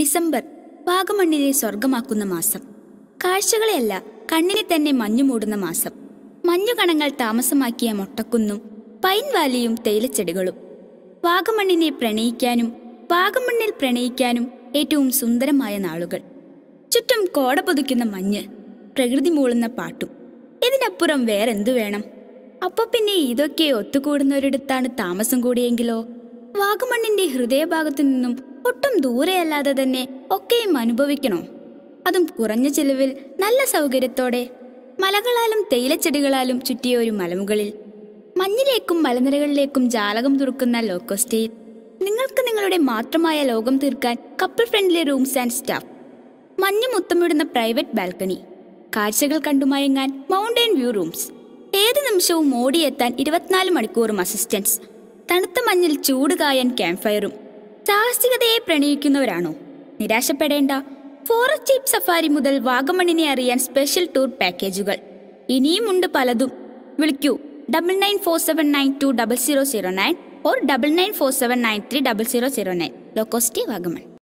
December വാഗമണ്ണിനെ സ്വർഗമാക്കുന്ന മാസം കാഴ്ചകളെയല്ല കണ്ണിനെ തന്നെ മഞ്ഞു മൂടുന്ന മാസം മഞ്ഞുകണങ്ങൾ താമസമാക്കിയ മൊട്ടക്കുന്നും പൈൻ വാലിയും തേയിലച്ചെടികളും വാഗമണ്ണിനെ പ്രണയിക്കാനും വാഗമണ്ണിൽ പ്രണയിക്കാനും ഏറ്റവും സുന്ദരമായ നാളുകൾ ചുറ്റും കോട പൊതിക്കുന്ന മഞ്ഞ് പ്രകൃതി മൂളുന്ന പാട്ടും ഇതിനപ്പുറം വേറെന്തു വേണം അപ്പൊ പിന്നെ ഇതൊക്കെ ഒത്തുകൂടുന്നൊരിടത്താണ് താമസം കൂടിയെങ്കിലോ വാഗമണ്ണിന്റെ ഹൃദയഭാഗത്തു നിന്നും ഒട്ടും ദൂരെയല്ലാതെ തന്നെ ഒക്കെയും അനുഭവിക്കണോ അതും കുറഞ്ഞ ചെലവിൽ നല്ല സൗകര്യത്തോടെ മലകളാലും തേയിലച്ചെടികളാലും ചുറ്റിയ ഒരു മലമുകളിൽ മഞ്ഞിലേക്കും മലനിരകളിലേക്കും ജാലകം തുറക്കുന്ന ലോക്കോസ്റ്റയിൽ നിങ്ങൾക്ക് നിങ്ങളുടെ മാത്രമായ ലോകം തീർക്കാൻ couple friendly rooms and staff മഞ്ഞ് മുത്തമിടുന്ന പ്രൈവറ്റ് ബാൽക്കണി കാഴ്ചകൾ കണ്ടുമയങ്ങാൻ മൗണ്ടൻ വ്യൂ റൂംസ് ഏത് നിമിഷവും ഓടിയെത്താൻ ഇരുപത്തിനാല് മണിക്കൂറും അസിസ്റ്റൻസ് തണുത്ത മഞ്ഞിൽ ചൂട് കായാൻ ക്യാമ്പ് ഫയറും സാഹസികതയെ പ്രണയിക്കുന്നവരാണോ നിരാശപ്പെടേണ്ട ഫോറസ്റ്റ് ജീപ്പ് സഫാരി മുതൽ വാഗമണ്ണിനെ അറിയാൻ സ്പെഷ്യൽ ടൂർ പാക്കേജുകൾ ഇനിയുമുണ്ട് പലതും വിളിക്കൂ double nine four seven nine two double zero zero nine or double nine four seven nine three double zero zero nine ലോക്കോസ്റ്റി വാഗമൺ